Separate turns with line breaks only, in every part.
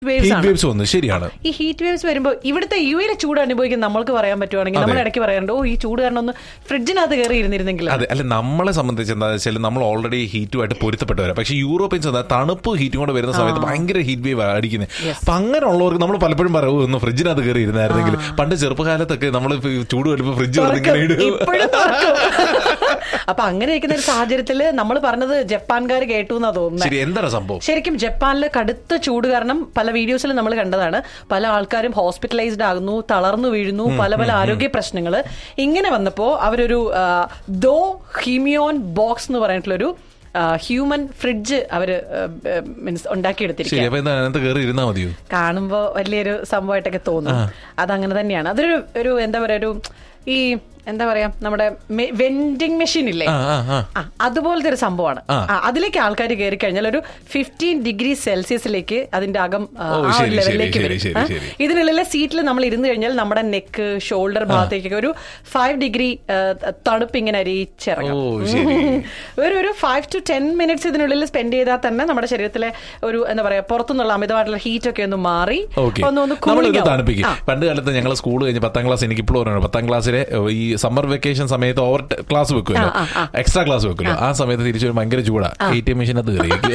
Waves
heat
ആണ്
waves വന്നു ശരിയാണ്
ഈ ഹീറ്റ് വേവ്സ് വരുമ്പോൾ ഇവിടുത്തെ യു എയിലെ ചൂട് അനുഭവിക്കുന്ന നമ്മൾക്ക് പറയാൻ പറ്റുവാണെങ്കിൽ നമ്മൾ ഇടയ്ക്ക് പറയാറുണ്ട് ഓ ഈ ചൂട് കാരണം ഒന്ന് ഫ്രിഡ്ജിനകത്ത് കയറി ഇരുന്നിരുന്നെങ്കിൽ
അതെ അല്ല നമ്മളെ സംബന്ധിച്ച് എന്താ വെച്ചാൽ നമ്മൾ ഓൾറെഡി ഹീറ്റുമായിട്ട് പൊരുത്തപ്പെട്ടവരാ പക്ഷേ യൂറോപ്യൻസ് എന്താ തണുപ്പ് ഹീറ്റും കൂടെ വരുന്ന സമയത്ത് ഭയങ്കര ഹീറ്റ് വേവ് അടിക്കുന്നത് അപ്പൊ അങ്ങനെയുള്ളവർക്ക് നമ്മൾ പലപ്പോഴും പറയും "ഓ, ഒന്ന് ഫ്രിഡ്ജിനകത്ത് കയറി ഇരുന്നായിരുന്നെങ്കിൽ പണ്ട് ചെറുപ്പകാലത്തൊക്കെ നമ്മൾ ചൂട് വരുമ്പോൾ ഫ്രിഡ്ജ് ഇങ്ങനെ ഇടും
ഇപ്പോഴും തുറക്കും. അപ്പൊ അങ്ങനെ ഇരിക്കുന്ന ഒരു സാഹചര്യത്തിൽ നമ്മൾ പറഞ്ഞത് ജപ്പാൻകാർ കേട്ടു എന്നാ തോന്നുന്നത്
ശരി എന്താണ് സംഭവം
ശരിക്കും ജപ്പാനിലെ കടുത്ത ചൂട് കാരണം പല വീഡിയോസിലും നമ്മൾ കണ്ടതാണ് പല ആൾക്കാരും ഹോസ്പിറ്റലൈസ്ഡ് ആകുന്നു തളർന്നു വീഴുന്നു പല പല ആരോഗ്യ പ്രശ്നങ്ങൾ ഇങ്ങനെ വന്നപ്പോ അവരൊരു ആ, ദോ ഹീമിയോൺ ബോക്സ് എന്ന് പറഞ്ഞിട്ടുള്ളൊരു ഹ്യൂമൻ ഫ്രിഡ്ജ് അവര് മീൻസ്
ശരി
ഉണ്ടാക്കിയെടുത്തിരിക്കുക
അപ്പൊ എന്താ അതിനകത്ത് കയറി ഇരുന്നാ മതിയോ
കാണുമ്പോ വലിയൊരു സംഭവമായിട്ടൊക്കെ തോന്നും അതങ്ങനെ തന്നെയാണ് അതൊരു ഒരു എന്താ പറയാ ഒരു ഈ എന്താ പറയാ നമ്മുടെ വെൻഡിങ് മെഷീൻ ഇല്ലേ
ആ ആ ആ
ആ, അതുപോലത്തെ ഒരു സംഭവമാണ്
ആ.
ആ, അതിലേക്ക് ആൾക്കാർ കയറി കഴിഞ്ഞാൽ ഒരു ഫിഫ്റ്റീൻ ഡിഗ്രി സെൽഷ്യസിലേക്ക് അതിന്റെ അകം ആ,
ഓ,
ആ
ശരി,
ഒരു ലെവലിലേക്ക്
ശരി,
വരും
ശരി,
ആ,
ശരി.
ഇതിനുള്ളിലെ സീറ്റിൽ നമ്മൾ ഇരുന്ന് കഴിഞ്ഞാൽ നമ്മുടെ നെക്ക് ഷോൾഡർ ഭാഗത്തേക്കൊക്കെ ഒരു ഫൈവ് ഡിഗ്രി തണുപ്പ് ഇങ്ങനെ അരിച്ചിറങ്ങും
ഓ, ശരി.
ഒരു ഒരു ഫൈവ് ടു ടെൻ മിനിറ്റ്സ് ഇതിനുള്ളിൽ സ്പെൻഡ് ചെയ്താൽ തന്നെ നമ്മുടെ ശരീരത്തിലെ ഒരു എന്താ പറയാ പുറത്തുനിന്നുള്ള അമിതമായിട്ടുള്ള ഹീറ്റ് ഒക്കെ ഒന്ന് മാറി
ഓക്കെ
ഒന്ന് ഒന്ന്
നമ്മളിത്
cooling ആവും.
തണുപ്പിക്കും
ആ.
പണ്ട് കാലത്ത് ഞങ്ങൾ സ്കൂൾ കഴിഞ്ഞ് പത്താം ക്ലാസ് എനിക്ക് ഇപ്പോഴും ഓർമ്മയുണ്ട് പത്താം ക്ലാസ്സിലെ ഈ സമ്മർ വെക്കേഷൻ സമയത്ത് ഓവർ ക്ലാസ് വെക്കുമല്ലോ
ആ, ആ, ആ.
എക്സ്ട്രാ ക്ലാസ് വെക്കുമല്ലോ ആ സമയത്ത് തിരിച്ചു വരും ഭയങ്കര ചൂടാ എ ടി എം മെഷീനകത്ത് കയറി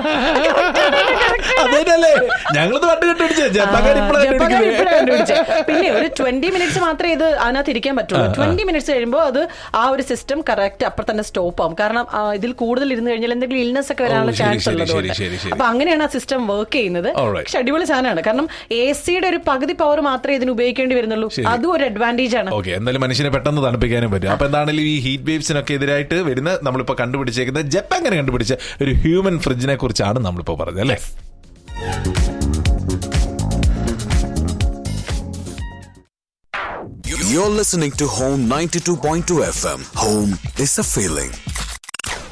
അതേതല്ലേ ഞങ്ങളത് പണ്ട് കണ്ടുപിടിച്ചേ ജപ്പാൻകാർ ഇപ്പോഴാണ്
ജപ്പാൻകാർ ഇപ്പഴാ
കണ്ടുപിടിച്ചത്
കണ്ടുപിടിച്ചത്. പിന്നെ ഒരു ട്വന്റി മിനിറ്റ്സ് മാത്രമേ ഇത് അതിനകത്ത് ഇരിക്കാൻ പറ്റുള്ളൂ ട്വന്റി മിനിറ്റ്സ് കഴിയുമ്പോൾ അത് ആ ഒരു സിസ്റ്റം കറക്റ്റ് അപ്പുറം തന്നെ സ്റ്റോപ്പ് ആവും കാരണം ആ, ഇതിൽ കൂടുതൽ ഇരുന്ന് കഴിഞ്ഞാൽ എന്തെങ്കിലും ഇൽനെസ് ഒക്കെ വരാനുള്ള
ഓ, ശരി,
ചാൻസ്
ശരി,
ഉള്ളതുകൊണ്ട്
ശരി, ശരി.
അപ്പൊ അങ്ങനെയാണ് ആ സിസ്റ്റം വർക്ക് ചെയ്യുന്നത്
Alright.
പക്ഷെ അടിപൊളി സാധനമാണ് കാരണം എ സിയുടെ ഒരു പകുതി പവർ മാത്രമേ ഇതിന് ഉപയോഗിക്കേണ്ടി വരുന്നുള്ളൂ
ശരി.
അതും ഒരു അഡ്വാൻറ്റേജ് ആണ്
ഓക്കെ എന്തായാലും മനുഷ്യനെ പെട്ടെന്ന് തണുപ്പിക്കാനും പറ്റും അപ്പൊ എന്താണെങ്കിലും ഈ ഹീറ്റ് വേവ്സിനൊക്കെ എതിരായിട്ട് വരുന്ന നമ്മളിപ്പോ കണ്ടുപിടിച്ചേക്കുന്ന ജപ്പാൻ അങ്ങനെ കണ്ടുപിടിച്ച ഒരു ഹ്യൂമൻ ഫ്രിഡ്ജിനെ കുറിച്ചാണ് നമ്മളിപ്പോ പറഞ്ഞത് അല്ലേ
You're listening to Home 92.2 FM. Home is a feeling.